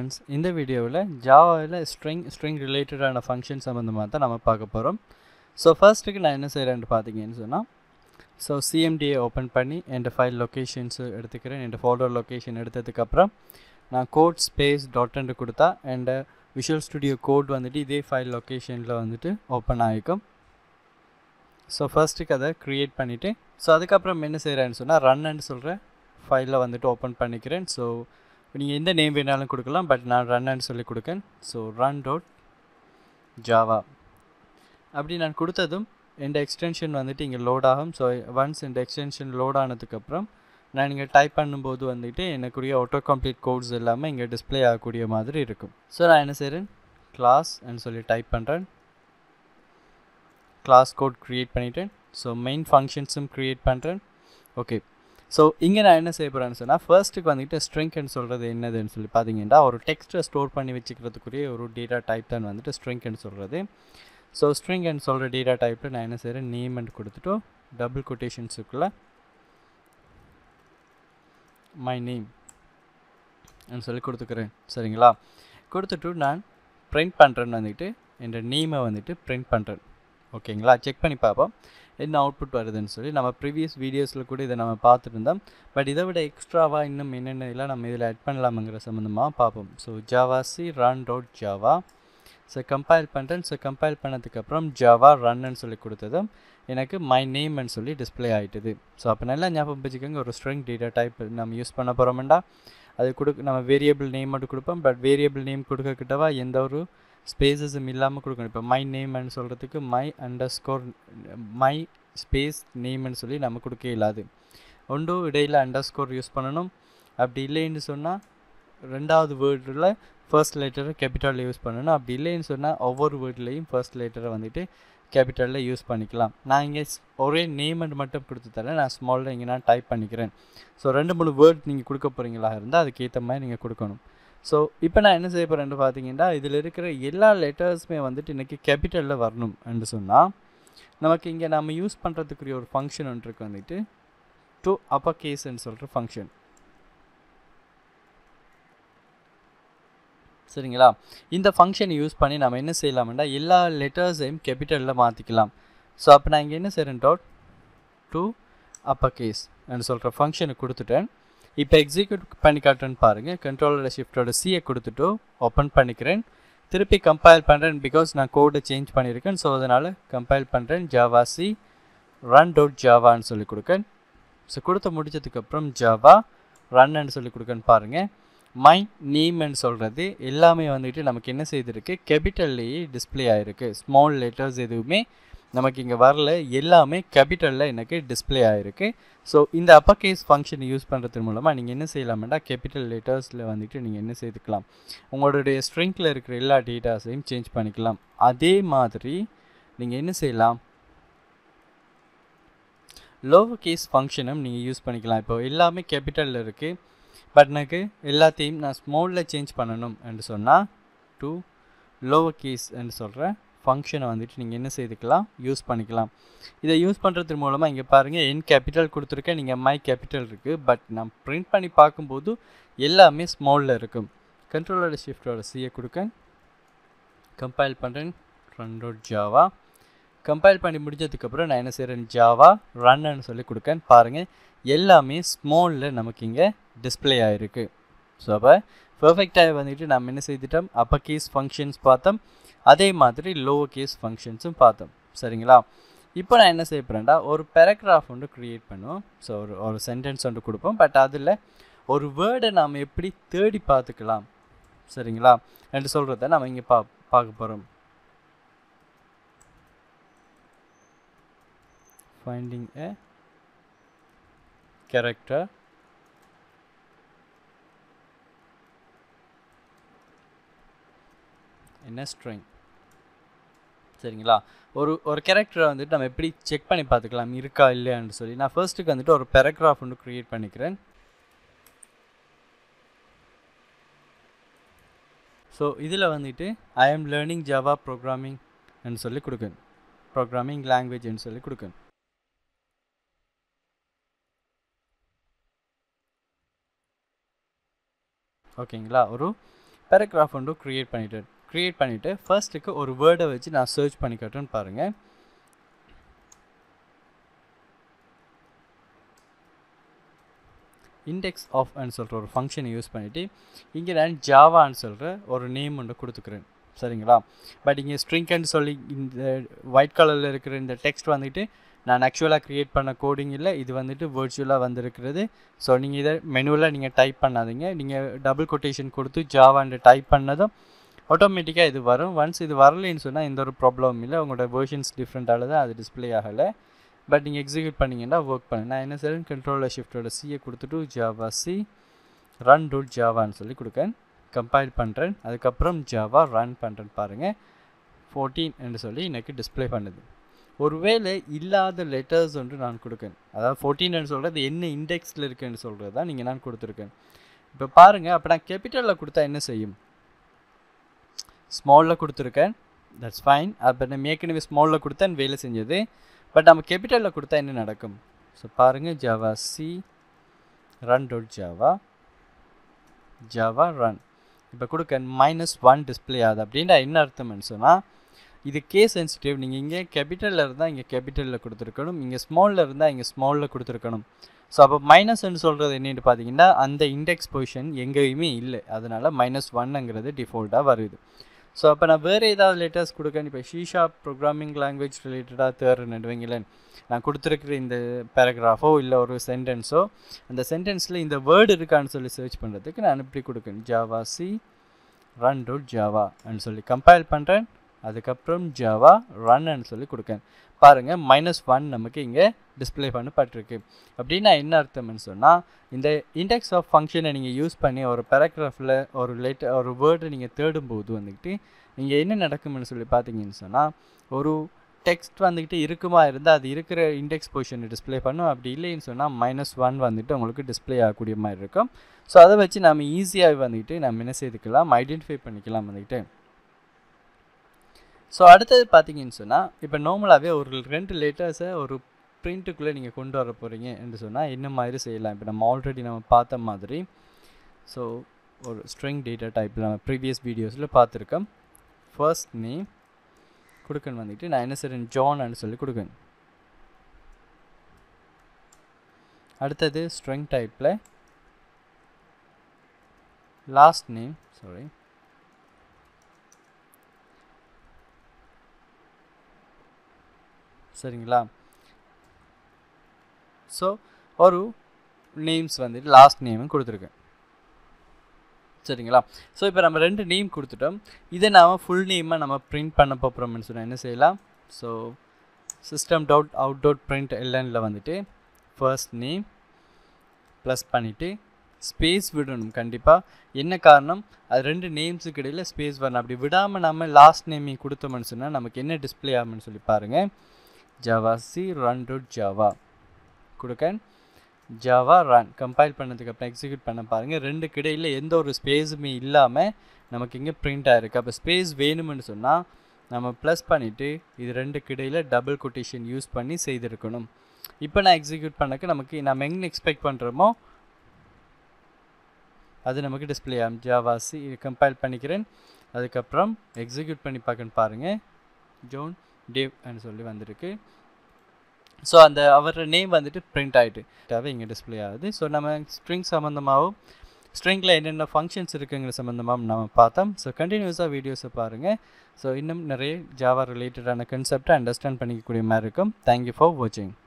friends இந்த வீடியோவில் ஜாவாவில் ஸ்ட்ரிங் ஸ்ட்ரிங் ரிலேட்டடான ஃபங்க்ஷன் சம்மந்தமாக தான் நம்ம பார்க்க போகிறோம் ஸோ ஃபர்ஸ்ட்டுக்கு நான் என்ன செய்கிறேன்னு பார்த்தீங்கன்னு சொன்னால் ஸோ சிஎம்டியை ஓப்பன் பண்ணி என் ஃபைல் லொக்கேஷன்ஸு எடுத்துக்கிறேன் என் ஃபோல்டர் லொக்கேஷன் எடுத்ததுக்கப்புறம் நான் கோட் ஸ்பேஸ் டாட்ன்னு கொடுத்தா அண்ட் விஷுவல் ஸ்டுடியோ கோட் வந்துட்டு இதே ஃபைல் லொக்கேஷனில் வந்துட்டு ஓப்பன் ஆகிக்கும் ஸோ ஃபர்ஸ்ட்டுக்கு அதை க்ரியேட் பண்ணிவிட்டு ஸோ அதுக்கப்புறம் என்ன செய்கிறேன்னு சொன்னால் ரன்னு சொல்கிற ஃபைலில் வந்துட்டு ஓப்பன் பண்ணிக்கிறேன் ஸோ நீங்கள் எந்த நேம் வேணாலும் கொடுக்கலாம் பட் நான் ரன்னு சொல்லி கொடுக்கேன் ஸோ ரன் டாட் ஜாவா அப்படி நான் கொடுத்ததும் இந்த எக்ஸ்டென்ஷன் வந்துட்டு இங்கே லோட் ஆகும் ஸோ ஒன்ஸ் இந்த எக்ஸ்டென்ஷன் லோட் ஆனதுக்கப்புறம் நான் இங்கே டைப் பண்ணும்போது வந்துட்டு எனக்குரிய ஆட்டோ கம்ப்ளீட் கோட்ஸ் எல்லாமே இங்கே டிஸ்பிளே ஆகக்கூடிய மாதிரி இருக்கும் ஸோ நான் என்ன செய்கிறேன் கிளாஸ் சொல்லி டைப் பண்ணுறேன் கிளாஸ் கோட் க்ரியேட் பண்ணிட்டேன் ஸோ மெயின் ஃபங்க்ஷன்ஸும் க்ரியேட் பண்ணுறேன் ஓகே ஸோ இங்கே நான் என்ன செய்ய போகிறேன்னு சொன்னால் ஃபர்ஸ்ட்டுக்கு வந்துட்டு ஸ்ட்ரிங்க்னு சொல்கிறது என்னதுன்னு சொல்லி பார்த்தீங்கன்னா ஒரு டெக்ஸ்ட்டை ஸ்டோர் பண்ணி வச்சுக்கிறதுக்குரிய ஒரு டேட்டா டைப் தான் வந்துட்டு ஸ்ட்ரிங்க்னு சொல்கிறது ஸோ ஸ்ட்ரிங்க்னு சொல்கிற டேட்டா டைப்பில் நான் என்ன செய்கிறேன் நேம்னு கொடுத்துட்டு டபுள் கொட்டேஷன்ஸுக்குள்ளே மை நேம் சொல்லி கொடுத்துக்கிறேன் சரிங்களா கொடுத்துட்டு நான் ப்ரிண்ட் பண்ணுறேன்னு வந்துட்டு என் நேமை வந்துட்டு ப்ரிண்ட் பண்ணுறேன் ஓகேங்களா செக் பண்ணி பார்ப்போம் என்ன அவுட்புட் வருதுன்னு சொல்லி நம்ம ப்ரீவியஸ் வீடியோஸில் கூட இதை நம்ம பார்த்துருந்தோம் பட் இதை விட எக்ஸ்ட்ராவாக இன்னும் என்னென்ன இதெல்லாம் நம்ம இதில் ஆட் பண்ணலாமுங்கிற சம்மந்தமாக பார்ப்போம் so Java C run dot Java so compile பண்ணுறேன் ஸோ கம்பைல் பண்ணதுக்கப்புறம் ஜாவா ரன்னு சொல்லி கொடுத்ததும் எனக்கு மை நேம்னு சொல்லி டிஸ்பிளே ஆகிட்டுது ஸோ அப்போ நல்லா ஞாபகம் வச்சுக்கோங்க ஒரு ஸ்ட்ரிங் டேட்டா டைப் நம்ம யூஸ் பண்ண போகிறோம்டா அது கொடுக்க நம்ம வேரியபிள் நேம் மட்டும் கொடுப்போம் பட் வேரியபிள் நேம் கொடுக்கக்கிட்டவா எந்த ஒரு ஸ்பேசஸும் இல்லாமல் கொடுக்கணும் இப்போ மை நேம்னு சொல்கிறதுக்கு my underscore my space நேம்னு சொல்லி நம்ம கொடுக்க இல்லாது ஒன்று இடையில் அண்டர் ஸ்கோர் யூஸ் பண்ணணும் அப்படி இல்லைன்னு சொன்னால் ரெண்டாவது வேர்டில் ஃபர்ஸ்ட் லெட்டரை கேபிட்டலில் யூஸ் பண்ணணும் அப்படி இல்லைன்னு சொன்னால் ஒவ்வொரு வேர்ட்லேயும் ஃபர்ஸ்ட் லெட்டரை வந்துட்டு கேபிட்டலில் யூஸ் பண்ணிக்கலாம் நான் இங்கே ஒரே நேம்னு மட்டும் கொடுத்து தரேன் நான் ஸ்மாலில் இங்கே நான் டைப் பண்ணிக்கிறேன் ஸோ ரெண்டு மூணு வேர்ட் நீங்கள் கொடுக்க போகிறீங்களா இருந்தால் அதுக்கேற்ற மாதிரி நீங்கள் கொடுக்கணும் ஸோ இப்போ நான் என்ன செய்ய போகிறேன்னு பார்த்தீங்கன்னா இதில் இருக்கிற எல்லா லெட்டர்ஸுமே வந்துட்டு இன்றைக்கி கேபிட்டலில் வரணும் என்று சொன்னால் நமக்கு இங்கே நம்ம யூஸ் பண்ணுறதுக்குரிய ஒரு ஃபங்க்ஷன் ஒன்று இருக்கு வந்துட்டு டு அப்பர் கேஸ்ன்னு சொல்கிற ஃபங்க்ஷன் சரிங்களா இந்த ஃபங்க்ஷனை யூஸ் பண்ணி நம்ம என்ன செய்யலாம்னா எல்லா லெட்டர்ஸையும் கேபிட்டலில் மாற்றிக்கலாம் ஸோ அப்போ நான் இங்கே என்ன செய்கிறேன் டாட் டு அப்பர் கேஸ் சொல்கிற ஃபங்க்ஷனை கொடுத்துட்டேன் இப்போ எக்ஸிக்யூட் பண்ணி காட்டுறேன்னு பாருங்கள் கண்ட்ரோலோட ஷிஃப்டோட சியை கொடுத்துட்டு ஓப்பன் பண்ணிக்கிறேன் திருப்பி கம்பைல் பண்ணுறேன் பிகாஸ் நான் கோடை சேஞ்ச் பண்ணியிருக்கேன் ஸோ அதனால் கம்பைல் பண்ணுறேன் ஜாவா சி ரன் டவுட் ஜாவான்னு சொல்லி கொடுக்கேன் ஸோ கொடுத்து முடிச்சதுக்கப்புறம் ஜாவா ரன்னு சொல்லி கொடுக்கன்னு பாருங்கள் மை நேம்னு சொல்கிறது எல்லாமே வந்துட்டு நமக்கு என்ன செய்திருக்கு கேபிட்டல்லையே டிஸ்பிளே ஆகிருக்கு ஸ்மால் லெட்டர்ஸ் எதுவுமே நமக்கு இங்கே வரல எல்லாமே கேபிட்டலில் எனக்கு டிஸ்பிளே ஆகிருக்கு ஸோ இந்த அப்பர் கேஸ் ஃபங்க்ஷன் யூஸ் பண்ணுறது மூலமாக நீங்கள் என்ன செய்யலாம்டா கேபிட்டல் லெட்டர்ஸில் வந்துட்டு நீங்கள் என்ன செய்துக்கலாம் உங்களுடைய ஸ்ட்ரிங்கில் இருக்கிற எல்லா டேட்டாஸையும் சேஞ்ச் பண்ணிக்கலாம் அதே மாதிரி நீங்கள் என்ன செய்யலாம் லோவர் கேஸ் ஃபங்க்ஷனும் நீங்கள் யூஸ் பண்ணிக்கலாம் இப்போ எல்லாமே கேபிட்டலில் இருக்குது பட் எனக்கு எல்லாத்தையும் நான் ஸ்மாலில் சேஞ்ச் பண்ணணும் என்று சொன்னால் டூ லோவர் கேஸ் என்று சொல்கிறேன் ஃபங்க்ஷனை வந்துட்டு நீங்கள் என்ன செய்துக்கலாம் யூஸ் பண்ணிக்கலாம் இதை யூஸ் பண்ணுறது மூலமாக இங்கே பாருங்கள் என் கேபிட்டல் கொடுத்துருக்கேன் நீங்கள் மை கேபிட்டல் இருக்குது பட் நான் ப்ரிண்ட் பண்ணி பார்க்கும்போது எல்லாமே ஸ்மாலில் இருக்கும் கண்ட்ரோலோட ஷிஃப்டோட சியை கொடுக்கேன் கம்பைல் பண்ணுறேன் ரன் டாட் ஜாவா கம்பைல் பண்ணி முடிஞ்சதுக்கப்புறம் நான் என்ன செய்கிறேன் ஜாவா ரன்னு சொல்லி கொடுக்கேன் பாருங்கள் எல்லாமே ஸ்மாலில் நமக்கு இங்கே டிஸ்பிளே ஆகிருக்கு ஸோ அப்போ பர்ஃபெக்டாக வந்துட்டு நம்ம என்ன செய்துட்டோம் அப்பர் கேஸ் ஃபங்க்ஷன்ஸ் பார்த்தோம் அதே மாதிரி லோவர் கேஸ் ஃபங்க்ஷன்ஸும் பார்த்தோம் சரிங்களா இப்போ நான் என்ன செய்ய போகிறேன்டா ஒரு பேராகிராஃப் ஒன்று க்ரியேட் பண்ணுவோம் ஸோ ஒரு ஒரு சென்டென்ஸ் ஒன்று கொடுப்போம் பட் அதில் ஒரு வேர்டை நாம் எப்படி தேடி பார்த்துக்கலாம் சரிங்களா என்று சொல்கிறத நம்ம இங்கே பா பார்க்க போகிறோம் ஃபைண்டிங் எ கேரக்டர் என்ன ஸ்ட்ரிங் சரிங்களா ஒரு ஒரு கேரக்டரை வந்துட்டு நம்ம எப்படி செக் பண்ணி பார்த்துக்கலாம் இருக்கா இல்லையான்னு சொல்லி நான் ஃபர்ஸ்ட்டுக்கு வந்துட்டு ஒரு பேராகிராஃப் ஒன்று க்ரியேட் பண்ணிக்கிறேன் ஸோ இதில் வந்துட்டு ஐ ஆம் லேர்னிங் ஜாவா ப்ரோக்ராமிங் சொல்லி கொடுக்கணும் ப்ரோக்ராமிங் லாங்குவேஜ்னு சொல்லி கொடுக்கணும் ஓகேங்களா ஒரு பேராகிராஃப் ஒன்று க்ரியேட் பண்ணிட்டு க்ரியேட் பண்ணிவிட்டு ஃபர்ஸ்ட்டுக்கு ஒரு வேர்டை வச்சு நான் சர்ச் பண்ணி காட்டுன்னு பாருங்கள் இண்டெக்ஸ் ஆஃப் சொல்கிற ஒரு ஃபங்க்ஷனை யூஸ் பண்ணிவிட்டு இங்கே நான் ஜாவான்னு சொல்கிற ஒரு நேம் ஒன்று கொடுத்துக்கிறேன் சரிங்களா பட் இங்கே ஸ்ட்ரிங்க்னு சொல்லி இந்த ஒயிட் கலரில் இருக்கிற இந்த டெக்ஸ்ட் வந்துட்டு நான் ஆக்சுவலாக க்ரியேட் பண்ண கோடிங் இல்லை இது வந்துட்டு வேர்ச்சுவலாக வந்திருக்கிறது ஸோ நீங்கள் இதை மெனுவில் நீங்கள் டைப் பண்ணாதீங்க நீங்கள் டபுள் கொட்டேஷன் கொடுத்து ஜாவான்னு டைப் பண்ணதும் ஆட்டோமேட்டிக்காக இது வரும் ஒன்ஸ் இது வரலைன்னு சொன்னால் எந்த ஒரு ப்ராப்ளமும் இல்லை உங்களோட வேர்ஷன்ஸ் டிஃப்ரெண்ட்டால தான் அது டிஸ்பிளே ஆகலை பட் நீங்கள் எக்ஸிக்யூட் பண்ணிங்கன்னா ஒர்க் பண்ணு நான் என்ன செய்கிறேன் கண்ட்ரோலர் ஷிஃப்ட்டோட சியை கொடுத்துட்டு ஜாவா சி ரன் டூட் ஜாவான்னு சொல்லி கொடுக்கேன் கம்பைல் பண்ணுறேன் அதுக்கப்புறம் ஜாவா ரன் பண்ணுறேன்னு பாருங்கள் ஃபோர்டீன் என்று சொல்லி எனக்கு டிஸ்பிளே பண்ணுது ஒருவேளை இல்லாத லெட்டர்ஸ் ஒன்று நான் கொடுக்கேன் அதாவது ஃபோர்டீன் சொல்கிறது என்ன இண்டெக்ஸில் இருக்குன்னு சொல்கிறது தான் நீங்கள் நான் கொடுத்துருக்கேன் இப்போ பாருங்கள் அப்போ நான் கேபிட்டலில் கொடுத்தா என்ன செய்யும் ஸ்மாலில் கொடுத்துருக்கேன் தட்ஸ் ஃபைன் அப்போ நம்ம ஏற்கனவே ஸ்மாலில் கொடுத்தேன் வேலை செஞ்சது பட் நம்ம கேபிட்டலில் கொடுத்தா என்ன நடக்கும் ஸோ பாருங்கள் Java C run dot Java Java run இப்போ கொடுக்க மைனஸ் ஒன் டிஸ்பிளே ஆகுது அப்படின்னா என்ன அர்த்தம்னு சொன்னால் இது கே சென்சிட்டிவ் நீங்கள் இங்கே கேபிட்டலில் இருந்தால் இங்கே கேபிட்டலில் கொடுத்துருக்கணும் இங்கே ஸ்மாலில் இருந்தால் இங்கே ஸ்மாலில் கொடுத்துருக்கணும் ஸோ அப்போ மைனஸ்ன்னு சொல்கிறது என்னென்னு பார்த்தீங்கன்னா அந்த இண்டெக்ஸ் பொசிஷன் எங்கேயுமே இல்லை அதனால் மைனஸ் ஒன்னுங்கிறது டிஃபால்ட்டாக வருது ஸோ அப்போ நான் வேறு ஏதாவது லெட்டர்ஸ் கொடுக்கேன் இப்போ ஷீஷா ப்ரோக்ராமிங் லாங்குவேஜ் ரிலேட்டடாக தேர்ட் நடுவீங்களேன் நான் கொடுத்துருக்குற இந்த பேராகிராஃபோ இல்லை ஒரு சென்டென்ஸோ அந்த சென்டென்ஸில் இந்த வேர்டு இருக்கான்னு சொல்லி சர்ச் பண்ணுறதுக்கு நான் இப்படி கொடுக்கேன் Java C run dot Java சொல்லி கம்பைல் பண்ணுறேன் அதுக்கப்புறம் ஜாவா ரன்னு சொல்லி கொடுக்கேன் பாருங்கள் மைனஸ் ஒன் நமக்கு இங்கே டிஸ்பிளே பண்ணப்பட்டிருக்கு அப்படின்னா என்ன அர்த்தம்னு சொன்னால் இந்த இண்டெக்ஸ் ஆஃப் ஃபங்க்ஷனை நீங்கள் யூஸ் பண்ணி ஒரு பேராகிராஃபில் ஒரு லெட்டர் ஒரு வேர்டை நீங்கள் தேடும்போது வந்துக்கிட்டு நீங்கள் என்ன நடக்கும்னு சொல்லி பார்த்தீங்கன்னு சொன்னால் ஒரு டெக்ஸ்ட் வந்துக்கிட்டு இருக்குமா இருந்தால் அது இருக்கிற இண்டெக்ஸ் பொசிஷனை டிஸ்பிளே பண்ணும் அப்படி இல்லைன்னு சொன்னால் மைனஸ் ஒன் வந்துட்டு உங்களுக்கு டிஸ்பிளே ஆகக்கூடிய மாதிரி இருக்கும் ஸோ அதை வச்சு நம்ம ஈஸியாக வந்துக்கிட்டு நம்ம என்ன செய்துக்கலாம் ஐடென்டிஃபை பண்ணிக்கலாம் வந்துக்கிட்டு ஸோ அடுத்தது பார்த்தீங்கன்னு சொன்னால் இப்போ நார்மலாகவே ஒரு ரெண்டு லெட்டர்ஸை ஒரு ப்ரிண்ட்டுக்குள்ளே நீங்கள் கொண்டு வர போகிறீங்க என்று சொன்னால் என்ன மாதிரி செய்யலாம் இப்போ நம்ம ஆல்ரெடி நம்ம பார்த்த மாதிரி ஸோ ஒரு ஸ்ட்ரிங் டேட்டா டைப்பில் நம்ம ப்ரீவியஸ் வீடியோஸில் பார்த்துருக்கோம் ஃபர்ஸ்ட் நேம் கொடுக்கணும் வந்துட்டு நான் என்ன செய்கிறேன் ஜான்னு சொல்லி கொடுக்கேன் அடுத்தது ஸ்ட்ரிங் டைப்பில் லாஸ்ட் நேம் சாரி சரிங்களா ஸோ ஒரு நேம்ஸ் வந்துட்டு லாஸ்ட் நேமும் கொடுத்துருக்கேன் சரிங்களா ஸோ இப்போ நம்ம ரெண்டு நேம் கொடுத்துட்டோம் இதை நாம் ஃபுல் நேமாக நம்ம பிரிண்ட் பண்ண போகிறோம்னு சொன்னால் என்ன செய்யலாம் so system dot out dot print எல்எனில் வந்துட்டு ஃபர்ஸ்ட் நேம் ப்ளஸ் பண்ணிவிட்டு ஸ்பேஸ் விடணும் கண்டிப்பாக என்ன காரணம் அது ரெண்டு நேம்ஸுக்கு இடையில் ஸ்பேஸ் வரணும் அப்படி விடாமல் நம்ம லாஸ்ட் நேமிங் கொடுத்தோம்னு சொன்னால் நமக்கு என்ன டிஸ்பிளே ஆகும்னு சொல்லி பாருங்கள் Java C run dot Java கொடுக்க ஜாவா ரன் கம்பைல் பண்ணதுக்கப்புறம் எக்ஸிக்யூட் பண்ண பாருங்கள் ரெண்டு கிடையில் எந்த ஒரு ஸ்பேஸுமே இல்லாமல் நமக்கு இங்கே பிரிண்ட் ஆகிருக்கு அப்போ ஸ்பேஸ் வேணும்னு சொன்னால் நம்ம ப்ளஸ் பண்ணிவிட்டு இது ரெண்டு கிடையில் டபுள் கொட்டேஷன் யூஸ் பண்ணி செய்திருக்கணும் இப்போ நான் எக்ஸிக்யூட் பண்ணக்கு நமக்கு நம்ம எங்கே எக்ஸ்பெக்ட் பண்ணுறோமோ அது நமக்கு டிஸ்பிளே ஆகும் ஜாவாசி கம்பைல் பண்ணிக்கிறேன் அதுக்கப்புறம் எக்ஸிக்யூட் பண்ணி பார்க்கன்னு பாருங்கள் ஜோன் டேவ்னு சொல்லி வந்திருக்கு ஸோ அந்த அவர் நேம் வந்துட்டு பிரிண்ட் ஆகிட்டு தேவை இங்கே டிஸ்பிளே ஆகுது ஸோ நம்ம ஸ்ட்ரிங் சம்மந்தமாகவும் ஸ்ட்ரிங்கில் என்னென்ன ஃபங்க்ஷன்ஸ் இருக்குங்கிற சம்மந்தமாக நம்ம பார்த்தோம் ஸோ கண்டினியூஸாக வீடியோஸை பாருங்கள் ஸோ இன்னும் நிறைய ஜாவா ரிலேட்டடான கன்செப்டை அண்டர்ஸ்டாண்ட் பண்ணிக்கக்கூடிய மாதிரி இருக்கும் தேங்க்யூ ஃபார் வாட்சிங்